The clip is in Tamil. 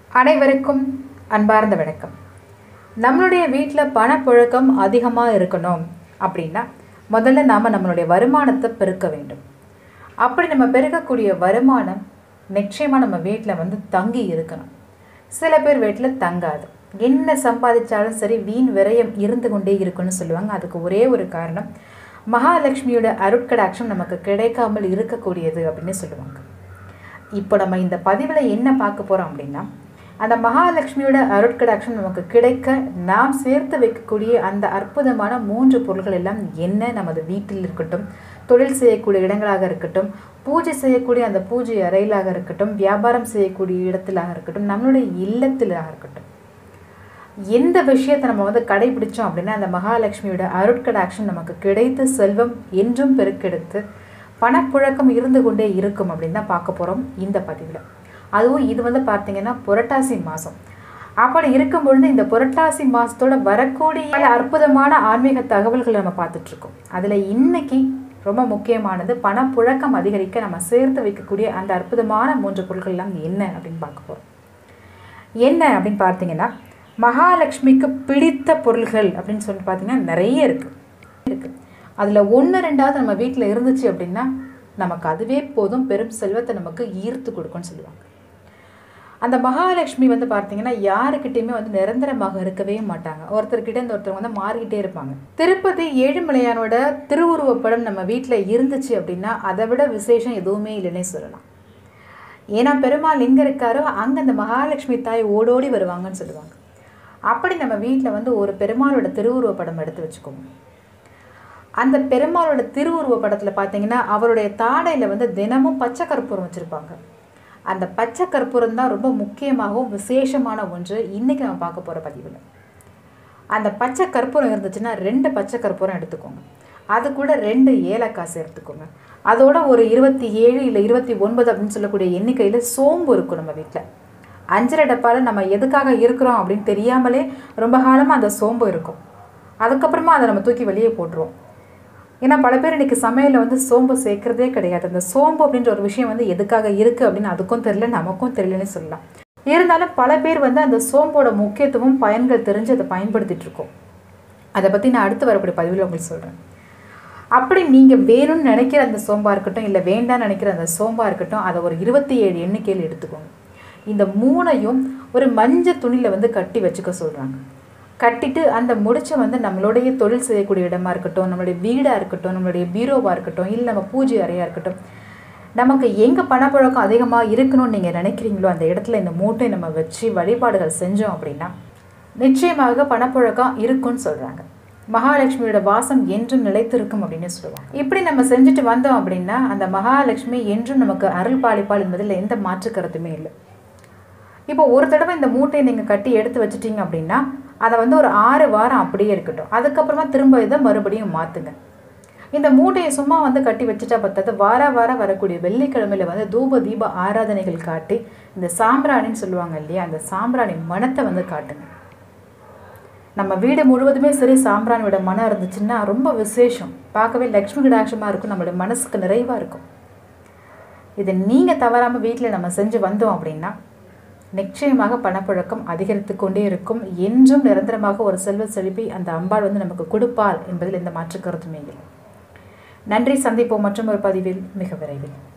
அனைவருக்கும் அன்பார்ந்த வணக்கம் நம்மளுடைய வீட்டில் பணப்புழக்கம் அதிகமாக இருக்கணும் அப்படின்னா முதல்ல நாம் நம்மளுடைய வருமானத்தை பெருக்க வேண்டும் அப்படி நம்ம பெருக்கக்கூடிய வருமானம் நிச்சயமாக நம்ம வீட்டில் வந்து தங்கி இருக்கணும் சில பேர் வீட்டில் தங்காது என்ன சம்பாதிச்சாலும் சரி வீண் விரயம் இருந்து கொண்டே இருக்குன்னு சொல்லுவாங்க அதுக்கு ஒரே ஒரு காரணம் மகாலட்சுமியோட அருட்கடாட்சம் நமக்கு கிடைக்காமல் இருக்கக்கூடியது அப்படின்னு சொல்லுவாங்க இப்போ நம்ம இந்த பதிவில் என்ன பார்க்க போகிறோம் அப்படின்னா அந்த மகாலட்சுமியோட அருட்கடாட்சம் நமக்கு கிடைக்க நாம் சேர்த்து வைக்கக்கூடிய அந்த அற்புதமான மூன்று பொருள்கள் எல்லாம் என்ன நமது வீட்டில் இருக்கட்டும் தொழில் செய்யக்கூடிய இடங்களாக இருக்கட்டும் பூஜை செய்யக்கூடிய அந்த பூஜை அறையிலாக இருக்கட்டும் வியாபாரம் செய்யக்கூடிய இடத்திலாக இருக்கட்டும் நம்மளுடைய இல்லத்திலாக இருக்கட்டும் எந்த விஷயத்தை நம்ம வந்து கடைபிடிச்சோம் அப்படின்னா அந்த மகாலட்சுமியோட அருட்கடாட்சம் நமக்கு கிடைத்து செல்வம் என்றும் பெருக்கெடுத்து பணப்புழக்கம் இருந்து கொண்டே இருக்கும் அப்படின்னு தான் பார்க்க போகிறோம் இந்த பதிவில் அதுவும் இது வந்து பார்த்தீங்கன்னா புரட்டாசி மாதம் அப்படி இருக்கும் பொழுது இந்த புரட்டாசி மாதத்தோட வரக்கூடிய பல அற்புதமான ஆன்மீக தகவல்களை நம்ம பார்த்துட்ருக்கோம் அதில் இன்னைக்கு ரொம்ப முக்கியமானது பணப்புழக்கம் அதிகரிக்க நம்ம சேர்த்து வைக்கக்கூடிய அந்த அற்புதமான மூன்று பொருட்கள்லாம் என்ன அப்படின்னு பார்க்க போகிறோம் என்ன அப்படின்னு பார்த்தீங்கன்னா மகாலட்சுமிக்கு பிடித்த பொருள்கள் அப்படின்னு சொல்லிட்டு பார்த்தீங்கன்னா நிறைய இருக்குது இருக்குது அதில் ஒன்று ரெண்டாவது நம்ம வீட்டில் இருந்துச்சு அப்படின்னா நமக்கு அதுவே போதும் பெரும் செல்வத்தை நமக்கு ஈர்த்து கொடுக்கும்னு சொல்லுவாங்க அந்த மகாலட்சுமி வந்து பார்த்தீங்கன்னா யாருக்கிட்டையுமே வந்து நிரந்தரமாக இருக்கவே மாட்டாங்க ஒருத்தர்கிட்ட இந்த ஒருத்தர் வந்து மாறிக்கிட்டே இருப்பாங்க திருப்பதி ஏழுமலையானோட திருவுருவப்படம் நம்ம வீட்டில் இருந்துச்சு அப்படின்னா அதை விட விசேஷம் எதுவுமே இல்லைன்னே சொல்லலாம் ஏன்னா பெருமாள் எங்கே இருக்காரோ அங்கே அந்த மகாலட்சுமி தாய் ஓடோடி வருவாங்கன்னு சொல்லுவாங்க அப்படி நம்ம வீட்டில் வந்து ஒரு பெருமாளோட திருவுருவ படம் எடுத்து வச்சுக்கோங்க அந்த பெருமாளோட திருவுருவ படத்தில் பார்த்தீங்கன்னா அவருடைய தாடையில் வந்து தினமும் பச்சை கற்பூரம் வச்சுருப்பாங்க அந்த பச்சை கற்பூரம் தான் ரொம்ப முக்கியமாகவும் விசேஷமான ஒன்று இன்றைக்கி நம்ம பார்க்க போகிற பதிவில் அந்த பச்சை கற்பூரம் இருந்துச்சுன்னா ரெண்டு பச்சை கற்பூரம் எடுத்துக்கோங்க அது கூட ரெண்டு ஏலக்காய் சேர்த்துக்கோங்க அதோட ஒரு இருபத்தி ஏழு இல்லை இருபத்தி ஒன்பது அப்படின்னு சொல்லக்கூடிய எண்ணிக்கையில் சோம்பு இருக்கும் நம்ம வீட்டில் அஞ்சரை டப்பாவில் நம்ம எதுக்காக இருக்கிறோம் அப்படின்னு தெரியாமலே ரொம்ப காலமாக அந்த சோம்பு இருக்கும் அதுக்கப்புறமா அதை நம்ம தூக்கி வெளியே போட்டுருவோம் ஏன்னா பல பேர் இன்றைக்கி சமையலில் வந்து சோம்பு சேர்க்குறதே கிடையாது அந்த சோம்பு அப்படின்ற ஒரு விஷயம் வந்து எதுக்காக இருக்குது அப்படின்னு அதுக்கும் தெரியல நமக்கும் தெரியலன்னு சொல்லலாம் இருந்தாலும் பல பேர் வந்து அந்த சோம்போட முக்கியத்துவம் பயன்கள் தெரிஞ்சு அதை பயன்படுத்திட்டு இருக்கோம் அதை பற்றி நான் அடுத்து வரக்கூடிய பதிவில் உங்களுக்கு சொல்கிறேன் அப்படி நீங்கள் வேணும்னு நினைக்கிற அந்த சோம்பாக இருக்கட்டும் இல்லை வேண்டாம்னு நினைக்கிற அந்த சோம்பாக இருக்கட்டும் அதை ஒரு இருபத்தி ஏழு எண்ணிக்கையில் எடுத்துக்கோங்க இந்த மூணையும் ஒரு மஞ்சள் துணியில் வந்து கட்டி வச்சுக்க சொல்கிறாங்க கட்டிட்டு அந்த முடிச்சை வந்து நம்மளுடைய தொழில் செய்யக்கூடிய இடமா இருக்கட்டும் நம்மளுடைய வீடாக இருக்கட்டும் நம்மளுடைய பீரோவாக இருக்கட்டும் இல்லை நம்ம பூஜை அறையாக இருக்கட்டும் நமக்கு எங்கே பணப்பழக்கம் அதிகமாக இருக்கணும்னு நீங்கள் நினைக்கிறீங்களோ அந்த இடத்துல இந்த மூட்டை நம்ம வச்சு வழிபாடுகள் செஞ்சோம் அப்படின்னா நிச்சயமாக பணப்புழக்கம் இருக்கும்னு சொல்கிறாங்க மகாலட்சுமியோட வாசம் என்றும் நிலைத்திருக்கும் அப்படின்னு சொல்லுவாங்க இப்படி நம்ம செஞ்சுட்டு வந்தோம் அப்படின்னா அந்த மகாலட்சுமி என்றும் நமக்கு அருள் பாலிப்பால் என்பதில் எந்த மாற்று கருத்துமே இல்லை இப்போ ஒரு தடவை இந்த மூட்டையை நீங்கள் கட்டி எடுத்து வச்சிட்டீங்க அப்படின்னா அதை வந்து ஒரு ஆறு வாரம் அப்படியே இருக்கட்டும் அதுக்கப்புறமா திரும்ப இதை மறுபடியும் மாற்றுங்க இந்த மூட்டையை சும்மா வந்து கட்டி வச்சுட்டா பத்தாது வார வாரம் வரக்கூடிய வெள்ளிக்கிழமையில் வந்து தூப தீப ஆராதனைகள் காட்டி இந்த சாம்பிராணின்னு சொல்லுவாங்க இல்லையா அந்த சாம்பிராணி மனத்தை வந்து காட்டுங்க நம்ம வீடு முழுவதுமே சரி சாம்பிராணியோட மனம் இருந்துச்சுன்னா ரொம்ப விசேஷம் பார்க்கவே லக்ஷ்மி கடாட்சமாக இருக்கும் நம்மளுடைய மனசுக்கு நிறைவாக இருக்கும் இதை நீங்கள் தவறாமல் வீட்டில் நம்ம செஞ்சு வந்தோம் அப்படின்னா நிச்சயமாக பணப்புழக்கம் அதிகரித்து கொண்டே இருக்கும் என்றும் நிரந்தரமாக ஒரு செல்வ செழிப்பை அந்த அம்பாள் வந்து நமக்கு கொடுப்பாள் என்பதில் எந்த மாற்று கருத்துமே இல்லை நன்றி சந்திப்போம் மற்றும் ஒரு பதிவில் மிக விரைவில்